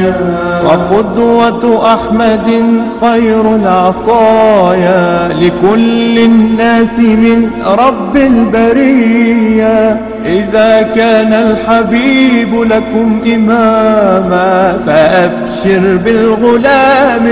الدنيا وقدوة أحمد خير العطايا لكل الناس من رب البرية إذا كان الحبيب لكم إماما فأبشر بالغلام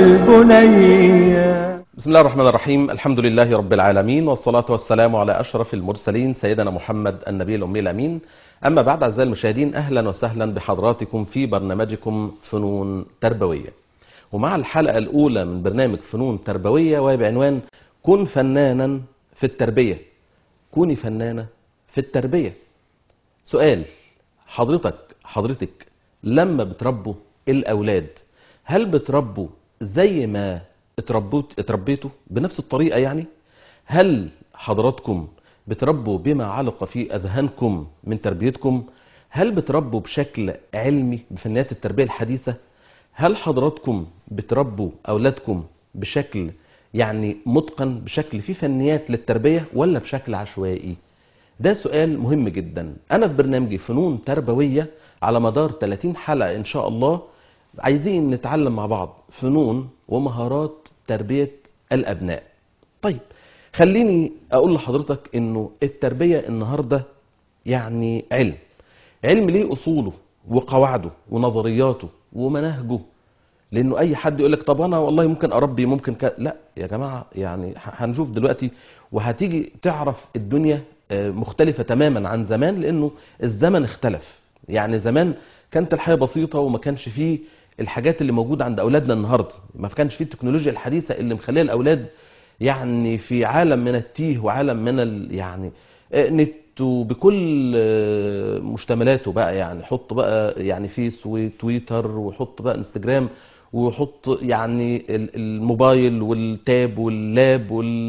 وبالبنية بسم الله الرحمن الرحيم الحمد لله رب العالمين والصلاة والسلام على أشرف المرسلين سيدنا محمد النبي الأمي الأمين أما بعد أعزائي المشاهدين أهلا وسهلا بحضراتكم في برنامجكم فنون تربوية ومع الحلقة الأولى من برنامج فنون تربوية وهي بعنوان كن فنانا في التربية كوني فنانة في التربية سؤال حضرتك حضرتك لما بتربوا الأولاد هل بتربوا زي ما اتربوت اتربيتوا بنفس الطريقة يعني هل حضراتكم بتربوا بما علق في أذهانكم من تربيتكم هل بتربوا بشكل علمي بفنيات التربية الحديثة هل حضراتكم بتربوا أولادكم بشكل يعني متقن بشكل فيه فنيات للتربية ولا بشكل عشوائي ده سؤال مهم جدا أنا في برنامجي فنون تربوية على مدار 30 حلقة إن شاء الله عايزين نتعلم مع بعض فنون ومهارات تربية الأبناء طيب خليني أقول لحضرتك إنه التربية النهاردة يعني علم علم ليه أصوله وقواعده ونظرياته ومناهجه لأنه أي حد يقول لك طب أنا والله ممكن أربي ممكن ك... لا يا جماعة يعني هنشوف دلوقتي وهتيجي تعرف الدنيا مختلفة تماما عن زمان لأنه الزمن اختلف يعني زمان كانت الحياة بسيطة وما كانش فيه الحاجات اللي موجودة عند أولادنا النهاردة ما كانش فيه التكنولوجيا الحديثة اللي مخليه الأولاد يعني في عالم من التيه وعالم من ال يعني نت بكل مشتملاته بقى يعني حط بقى يعني فيس وتويتر وحط بقى انستجرام وحط يعني الموبايل والتاب واللاب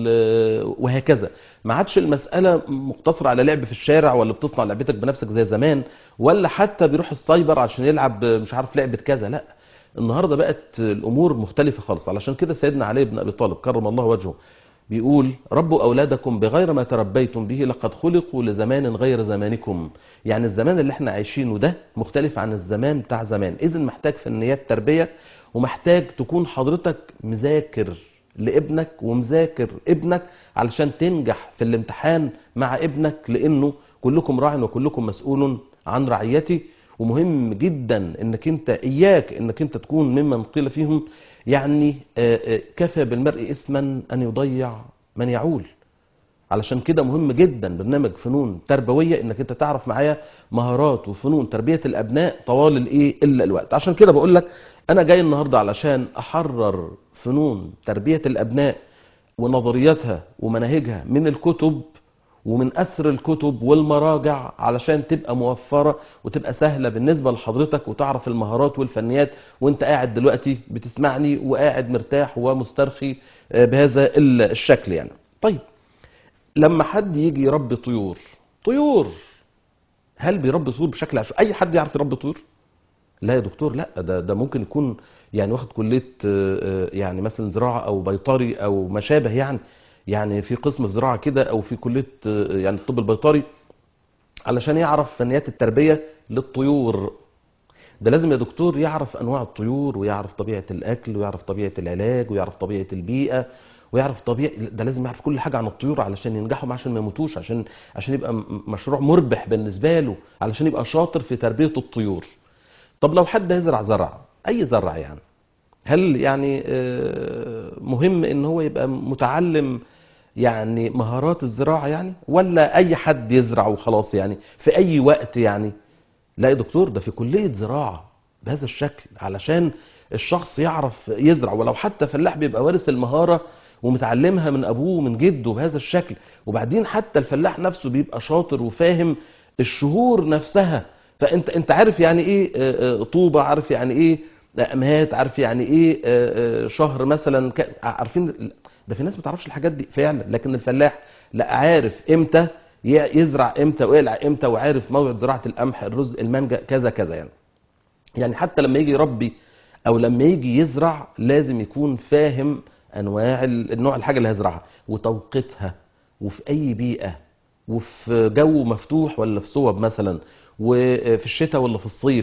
وهكذا ما عادش المسألة مقتصرة على لعب في الشارع ولا بتصنع لعبتك بنفسك زي زمان ولا حتى بيروح السايبر عشان يلعب مش عارف لعبة كذا لا النهاردة بقت الأمور مختلفة خالص علشان كده سيدنا علي بن أبي طالب كرم الله وجهه بيقول ربوا أولادكم بغير ما تربيتم به لقد خلقوا لزمان غير زمانكم يعني الزمان اللي احنا عايشينه ده مختلف عن الزمان بتاع زمان إذن محتاج فنيات تربية ومحتاج تكون حضرتك مذاكر لابنك ومذاكر ابنك علشان تنجح في الامتحان مع ابنك لأنه كلكم راع وكلكم مسؤول عن رعيتي ومهم جدا انك انت اياك انك انت تكون ممن قيل فيهم يعني كفى بالمرء اثما ان يضيع من يعول علشان كده مهم جدا برنامج فنون تربويه انك انت تعرف معايا مهارات وفنون تربيه الابناء طوال الايه الا الوقت عشان كده بقول لك انا جاي النهارده علشان احرر فنون تربيه الابناء ونظرياتها ومناهجها من الكتب ومن أسر الكتب والمراجع علشان تبقى موفرة وتبقى سهلة بالنسبة لحضرتك وتعرف المهارات والفنيات وانت قاعد دلوقتي بتسمعني وقاعد مرتاح ومسترخي بهذا الشكل يعني طيب لما حد يجي يربي طيور طيور هل بيربي طيور بشكل عشوائي اي حد يعرف يربي طيور لا يا دكتور لا ده ده ممكن يكون يعني واخد كليه يعني مثلا زراعه او بيطري او ما شابه يعني يعني في قسم في زراعه كده او في كليه يعني الطب البيطري علشان يعرف فنيات التربيه للطيور ده لازم يا دكتور يعرف انواع الطيور ويعرف طبيعه الاكل ويعرف طبيعه العلاج ويعرف طبيعه البيئه ويعرف طبيعه ده لازم يعرف كل حاجه عن الطيور علشان ينجحوا عشان ما يموتوش عشان عشان يبقى مشروع مربح بالنسبه له علشان يبقى شاطر في تربيه الطيور طب لو حد هيزرع زرع اي زرع يعني هل يعني مهم ان هو يبقى متعلم يعني مهارات الزراعة يعني ولا اي حد يزرع وخلاص يعني في اي وقت يعني لا يا دكتور ده في كلية زراعة بهذا الشكل علشان الشخص يعرف يزرع ولو حتى فلاح بيبقى وارث المهارة ومتعلمها من ابوه ومن جده بهذا الشكل وبعدين حتى الفلاح نفسه بيبقى شاطر وفاهم الشهور نفسها فانت انت عارف يعني ايه طوبة عارف يعني ايه امهات عارف يعني ايه شهر مثلا عارفين ده في ناس ما تعرفش الحاجات دي فعلا لكن الفلاح لا عارف امتى يزرع امتى ويقلع امتى وعارف موعد زراعه القمح الرز المانجا كذا كذا يعني يعني حتى لما يجي يربي او لما يجي يزرع لازم يكون فاهم انواع النوع الحاجه اللي هيزرعها وتوقيتها وفي اي بيئه وفي جو مفتوح ولا في صوب مثلا وفي الشتاء ولا في الصيف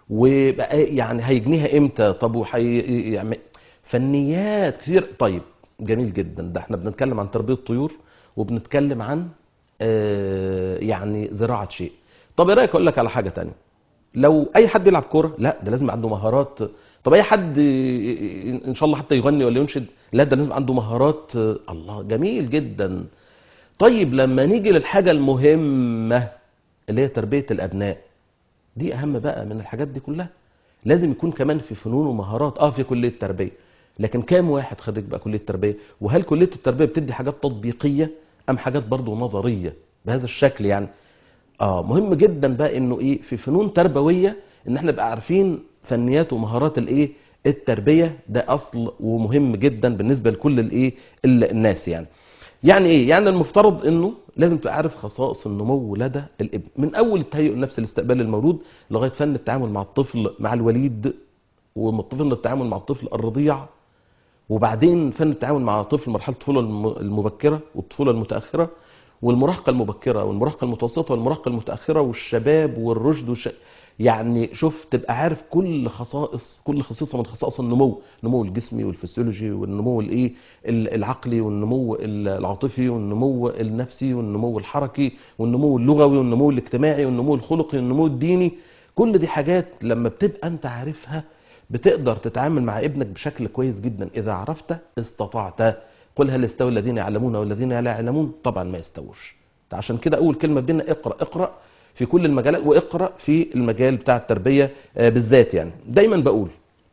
وبقى يعني هيجنيها امتى طب وحي يعني فنيات كتير طيب جميل جدا ده احنا بنتكلم عن تربيه طيور وبنتكلم عن آه، يعني زراعه شيء طب ايه رايك اقول لك على حاجه تانية لو اي حد يلعب كوره لا ده لازم عنده مهارات طب اي حد ان شاء الله حتى يغني ولا ينشد لا ده لازم عنده مهارات الله جميل جدا طيب لما نيجي للحاجه المهمه اللي هي تربيه الابناء دي اهم بقى من الحاجات دي كلها لازم يكون كمان في فنون ومهارات اه في كليه التربيه لكن كام واحد خريج بقى كليه التربيه وهل كليه التربيه بتدي حاجات تطبيقيه ام حاجات برضو نظريه بهذا الشكل يعني اه مهم جدا بقى انه ايه في فنون تربويه ان احنا نبقى عارفين فنيات ومهارات الايه التربيه ده اصل ومهم جدا بالنسبه لكل الايه ال- الناس يعني يعني ايه يعني المفترض انه لازم تبقى عارف خصائص النمو لدى الابن من اول التهيؤ النفسي لاستقبال المولود لغايه فن التعامل مع الطفل مع الوليد وفن التعامل مع الطفل الرضيع وبعدين فن التعامل مع طفل مرحله الطفوله الم- المبكره والطفوله المتاخره والمراهقه المبكره والمراهقه المتوسطه والمراهقه المتاخره والشباب والرشد والش... يعني شوف تبقى عارف كل خصائص كل خصيصه من خصائص النمو النمو الجسمي والفسيولوجي والنمو الايه ال- العقلي والنمو ال- العاطفي والنمو النفسي والنمو الحركي والنمو اللغوي والنمو الاجتماعي والنمو الخلقي والنمو الديني كل دي حاجات لما بتبقى انت عارفها بتقدر تتعامل مع ابنك بشكل كويس جدا اذا عرفت استطعت قل هل يستوي الذين يعلمون والذين لا يعلمون طبعا ما يستووش عشان كده اول كلمه بينا اقرا اقرا في كل المجالات واقرا في المجال بتاع التربيه آه، بالذات يعني دايما بقول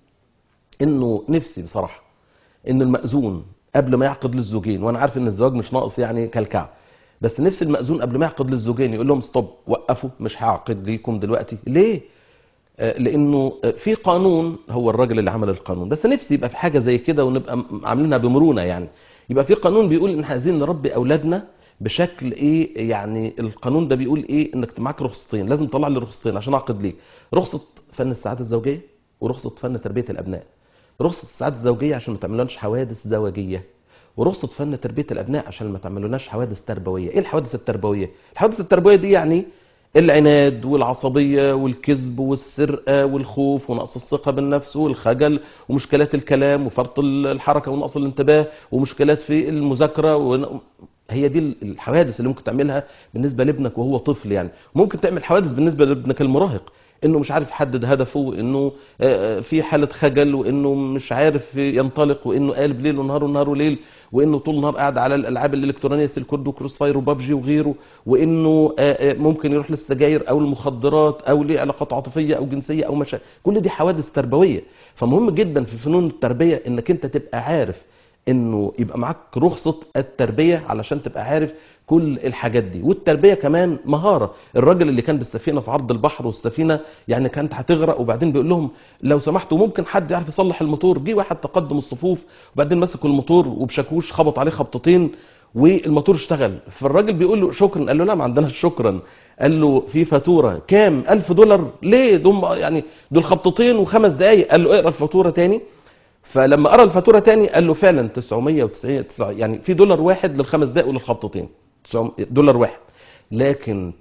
انه نفسي بصراحه ان المأذون قبل ما يعقد للزوجين وانا عارف ان الزواج مش ناقص يعني كالكعب بس نفس المأذون قبل ما يعقد للزوجين يقول لهم ستوب وقفوا مش هعقد ليكم دلوقتي ليه آه، لانه آه، في قانون هو الراجل اللي عمل القانون بس نفسي يبقى في حاجه زي كده ونبقى م- عاملينها بمرونه يعني يبقى في قانون بيقول ان احنا عايزين نربي اولادنا بشكل ايه يعني القانون ده بيقول ايه انك معاك رخصتين لازم تطلع لي رخصتين عشان اعقد ليك رخصه فن السعاده الزوجيه ورخصه فن تربيه الابناء رخصه السعاده الزوجيه عشان ما تعملوناش حوادث زواجيه ورخصه فن تربيه الابناء عشان ما تعملوناش حوادث تربويه ايه الحوادث التربويه الحوادث التربويه دي يعني العناد والعصبية والكذب والسرقة والخوف ونقص الثقة بالنفس والخجل ومشكلات الكلام وفرط الحركة ونقص الانتباه ومشكلات في المذاكرة ون... هي دي الحوادث اللي ممكن تعملها بالنسبة لابنك وهو طفل يعني ممكن تعمل حوادث بالنسبة لابنك المراهق انه مش عارف يحدد هدفه وانه آه، في حالة خجل وانه مش عارف ينطلق وانه قالب ليل ونهار ونهار وليل وانه طول النهار قاعد على الالعاب الالكترونيه سيلكود وكروس فاير وبابجي وغيره وانه آه، آه، ممكن يروح للسجاير او المخدرات او ليه علاقات عاطفيه او جنسيه او مشاكل كل دي حوادث تربويه فمهم جدا في فنون التربيه انك انت تبقى عارف انه يبقى معاك رخصة التربية علشان تبقى عارف كل الحاجات دي والتربية كمان مهارة الراجل اللي كان بالسفينة في عرض البحر والسفينة يعني كانت هتغرق وبعدين بيقول لهم لو سمحتوا ممكن حد يعرف يصلح الموتور جه واحد تقدم الصفوف وبعدين مسك الموتور وبشاكوش خبط عليه خبطتين والموتور اشتغل فالراجل بيقول له شكرا قال له لا ما عندناش شكرا قال له في فاتورة كام ألف دولار ليه دول يعني دول خبطتين وخمس دقايق قال له اقرا الفاتورة تاني فلما قرا الفاتوره تاني قال له فعلا 990 تسع- يعني في دولار واحد للخمس دقائق وللخبطتين تسع- دولار واحد لكن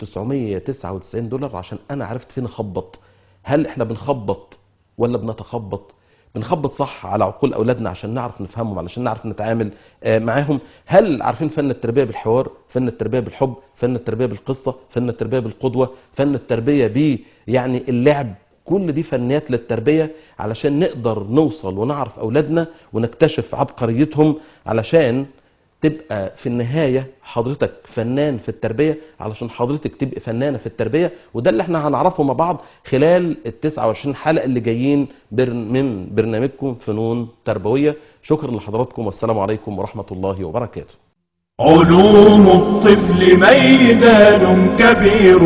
999 دولار عشان انا عرفت فين اخبط هل احنا بنخبط ولا بنتخبط بنخبط صح على عقول اولادنا عشان نعرف نفهمهم علشان نعرف نتعامل آه، معاهم هل عارفين فن التربيه بالحوار فن التربيه بالحب فن التربيه بالقصه فن التربيه بالقدوه فن التربيه ب يعني اللعب كل دي فنيات للتربية علشان نقدر نوصل ونعرف أولادنا ونكتشف عبقريتهم علشان تبقى في النهاية حضرتك فنان في التربية علشان حضرتك تبقى فنانة في التربية وده اللي احنا هنعرفه مع بعض خلال ال 29 حلقة اللي جايين بر- من برنامجكم فنون تربوية شكرا لحضراتكم والسلام عليكم ورحمة الله وبركاته علوم الطفل ميدان كبير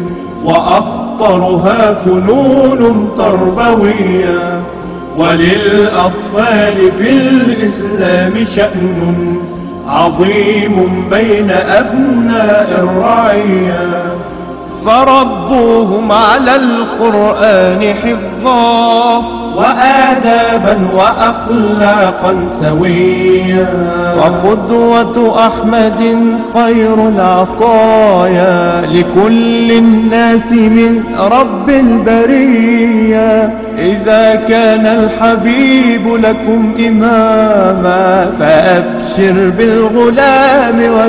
وأخطرها فنون تربوية وللأطفال في الإسلام شأن عظيم بين أبناء الرعية فربوهم على القرآن حفظا وآدابا وأخلاقا سويا وقدوة أحمد خير العطايا لكل الناس من رب البرية إذا كان الحبيب لكم إماما فأبشر بالغلام